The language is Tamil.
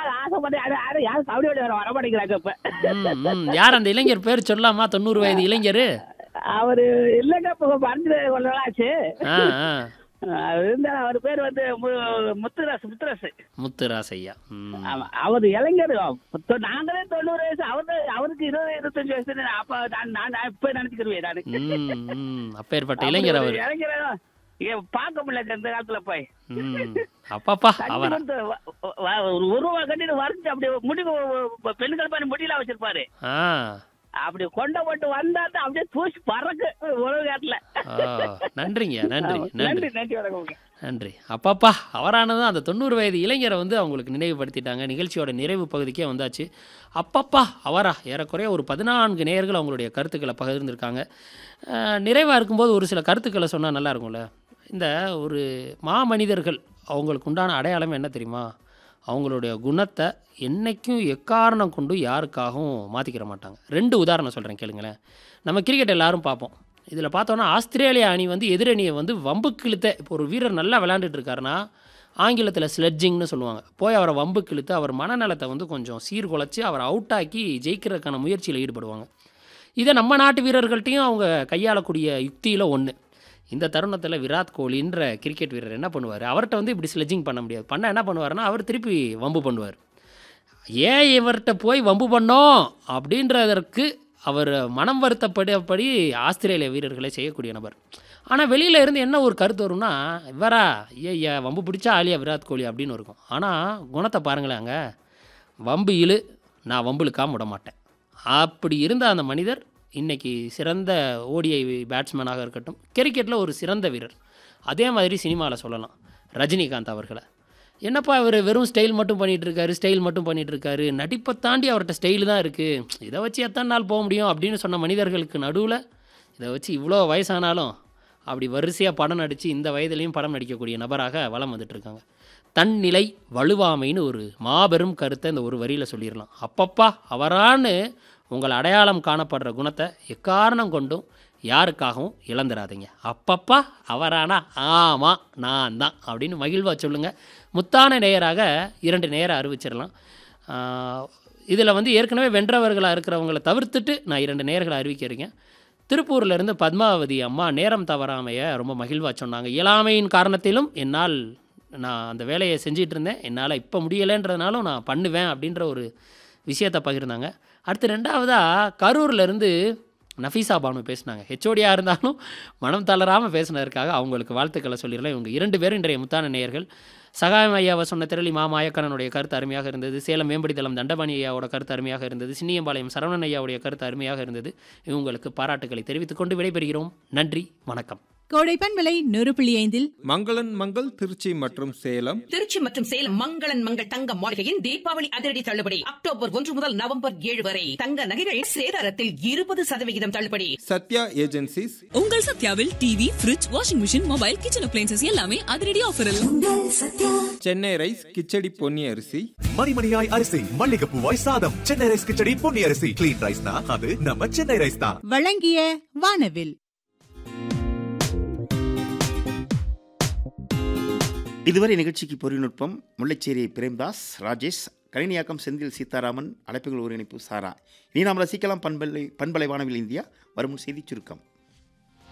ஆசைப்பட்டு யாரும் யாரும் யாரும் கபடி விளையாட வர மாட்டேங்கிறாங்க இப்ப ம், ம். யார் அந்த இளைஞர் பேர் சொல்லலாமா தொண்ணூறு வயது இளைஞர் அவரு இல்லைங்க இப்ப மறந்து கொஞ்ச நாள் ஆச்சு ஆ ஆ அவர் இருந்தாலும் அவர் பேர் வந்து மு- முத்துராசு முத்துராசு முத்துராசையா ம் ஆமா அவர் இளைஞர் தொ- நாங்களே தொண்ணூறு வயசு அவரு அவருக்கு இருபது இருபத்தஞ்சு வயசு அப்ப நான் நான் நான் இப்ப நினைச்சுக்கிருவேன் நானு ம், ம். அப்பேற்பட்ட இளைஞர் அவர் இளைஞர் ஏன் பார்க்க முடியல இந்த காலத்துல போய் ம் அப்பாப்பா தண்ணி அவர் வந்து வ- வ- ஒரு உருவா கட்டிட்டு வரைஞ்சு அப்படி முடி பெண்கள் பண்ணி முடியல வச்சிருப்பாரு ஆ அப்படி கொண்ட போட்டு வந்தா தான் அப்படியே தூசி பறக்கு உறவு காட்டுல ஆ, நன்றிங்க நன்றி நன்றி நன்றி நன்றி வணக்கம் நன்றி அப்பாப்பா அவரானதும் அந்த தொண்ணூறு வயது இளைஞரை வந்து அவங்களுக்கு நினைவுபடுத்திட்டாங்க நிகழ்ச்சியோட நிறைவு பகுதிக்கே வந்தாச்சு அப்பப்பா அவரா ஏறக்குறைய ஒரு பதினான்கு நேயர்கள் அவங்களுடைய கருத்துக்களை பகிர்ந்திருக்காங்க நிறைவாக இருக்கும்போது ஒரு சில கருத்துக்களை சொன்னால் நல்லா இருக்கும்ல இந்த ஒரு மாமனிதர்கள் அவங்களுக்கு உண்டான அடையாளம் என்ன தெரியுமா அவங்களுடைய குணத்தை என்னைக்கும் எக்காரணம் கொண்டு யாருக்காகவும் மாற்றிக்கிற மாட்டாங்க ரெண்டு உதாரணம் சொல்கிறேன் கேளுங்களேன் நம்ம கிரிக்கெட் எல்லாரும் பார்ப்போம் இதில் பார்த்தோன்னா ஆஸ்திரேலியா அணி வந்து எதிரணியை வந்து வம்புக்கு இழுத்த இப்போ ஒரு வீரர் நல்லா விளையாண்டுட்டு இருக்காருன்னா ஆங்கிலத்தில் ஸ்லெட்ஜிங்னு சொல்லுவாங்க போய் அவரை வம்புக்கு இழுத்து அவர் மனநலத்தை வந்து கொஞ்சம் சீர்குலைச்சி அவரை அவுட் ஆக்கி ஜெயிக்கிறதுக்கான முயற்சியில் ஈடுபடுவாங்க இதை நம்ம நாட்டு வீரர்கள்ட்டையும் அவங்க கையாளக்கூடிய யுக்தியில் ஒன்று இந்த தருணத்தில் விராட் கோலின்ற கிரிக்கெட் வீரர் என்ன பண்ணுவார் அவர்கிட்ட வந்து இப்படி ஸ்லெட்ஜிங் பண்ண முடியாது பண்ண என்ன பண்ணுவாருன்னா அவர் திருப்பி வம்பு பண்ணுவார் ஏன் இவர்கிட்ட போய் வம்பு பண்ணோம் அப்படின்றதற்கு அவர் மனம் வருத்தப்படியபடி ஆஸ்திரேலிய வீரர்களை செய்யக்கூடிய நபர் ஆனால் வெளியில் இருந்து என்ன ஒரு கருத்து வரும்னா இவரா ஐயா வம்பு பிடிச்சா ஆலியா விராட் கோலி அப்படின்னு இருக்கும் ஆனால் குணத்தை பாருங்களேன் அங்கே வம்பு இழு நான் வம்புலுக்காம விட மாட்டேன் அப்படி இருந்த அந்த மனிதர் இன்னைக்கு சிறந்த ஓடிஐ பேட்ஸ்மேனாக இருக்கட்டும் கிரிக்கெட்டில் ஒரு சிறந்த வீரர் அதே மாதிரி சினிமாவில் சொல்லலாம் ரஜினிகாந்த் அவர்களை என்னப்பா இவர் வெறும் ஸ்டைல் மட்டும் பண்ணிட்டு இருக்காரு ஸ்டைல் மட்டும் பண்ணிட்டு இருக்காரு நடிப்பை தாண்டி அவர்கிட்ட ஸ்டைல் தான் இருக்குது இதை வச்சு எத்தனை நாள் போக முடியும் அப்படின்னு சொன்ன மனிதர்களுக்கு நடுவில் இதை வச்சு இவ்வளோ வயசானாலும் அப்படி வரிசையாக படம் நடித்து இந்த வயதிலையும் படம் நடிக்கக்கூடிய நபராக வலம் வந்துட்டு இருக்காங்க தன்னிலை வலுவாமைன்னு ஒரு மாபெரும் கருத்தை இந்த ஒரு வரியில் சொல்லிடலாம் அப்பப்பா அவரான்னு உங்கள் அடையாளம் காணப்படுற குணத்தை எக்காரணம் கொண்டும் யாருக்காகவும் இழந்துடாதீங்க அப்பப்பா அவரானா ஆமாம் நான் தான் அப்படின்னு மகிழ்வா சொல்லுங்கள் முத்தான நேயராக இரண்டு நேரை அறிவிச்சிடலாம் இதில் வந்து ஏற்கனவே வென்றவர்களாக இருக்கிறவங்களை தவிர்த்துட்டு நான் இரண்டு நேர்களை அறிவிக்கிறேங்க திருப்பூர்ல இருந்து பத்மாவதி அம்மா நேரம் தவறாமைய ரொம்ப மகிழ்வாக சொன்னாங்க இயலாமையின் காரணத்திலும் என்னால் நான் அந்த வேலையை செஞ்சிட்டு இருந்தேன் என்னால் இப்போ முடியலைன்றதுனாலும் நான் பண்ணுவேன் அப்படின்ற ஒரு விஷயத்தை பகிர்ந்தாங்க அடுத்து ரெண்டாவதாக கரூர்லேருந்து நஃபீசா பானு பேசினாங்க ஹெச்ஓடியாக இருந்தாலும் மனம் தளராமல் பேசினதற்காக அவங்களுக்கு வாழ்த்துக்களை சொல்லிடலாம் இவங்க இரண்டு பேரும் இன்றைய முத்தான நேயர்கள் சகாயம் ஐயாவை சொன்ன திரளி மா மாயக்கண்ணனுடைய கருத்து அருமையாக இருந்தது சேலம் மேம்படித்தளம் தண்டபாணி ஐயாவோட கருத்து அருமையாக இருந்தது சின்னியம்பாளையம் சரவணன் ஐயாவுடைய கருத்து அருமையாக இருந்தது இவங்களுக்கு பாராட்டுக்களை தெரிவித்துக் கொண்டு விடைபெறுகிறோம் நன்றி வணக்கம் கோடைப்பன் விலை நூறு புள்ளி ஐந்தில் மங்களன் மங்கள் திருச்சி மற்றும் சேலம் திருச்சி மற்றும் சேலம் மங்களன் மங்கள் தங்க மாளிகையின் தீபாவளி அதிரடி தள்ளுபடி அக்டோபர் ஒன்று முதல் நவம்பர் ஏழு வரை தங்க நகைகள் சேதாரத்தில் இருபது சதவிகிதம் தள்ளுபடி சத்யா ஏஜென்சிஸ் உங்கள் சத்யாவில் TV fridge washing machine mobile kitchen appliances எல்லாமே அதிரடி ஆஃபரில் சென்னை ரைஸ் கிச்சடி பொன்னி அரிசி மணிமணியாய் அரிசி மல்லிகைப்பூவாய் சாதம் சென்னை ரைஸ் கிச்சடி பொன்னி அரிசி கிளீன் ரைஸ்னா அது நம்ம சென்னை ரைஸ் தான் வழங்கிய வானவில் இதுவரை நிகழ்ச்சிக்கு பொறிநுட்பம் முல்லைச்சேரி பிரேம்தாஸ் ராஜேஷ் கணினியாக்கம் செந்தில் சீதாராமன் அழைப்புகள் ஒருங்கிணைப்பு சாரா இனி நாம் ரசிக்கலாம் பண்பலை பண்பலை வானவில் இந்தியா வரும் செய்திச் சுருக்கம்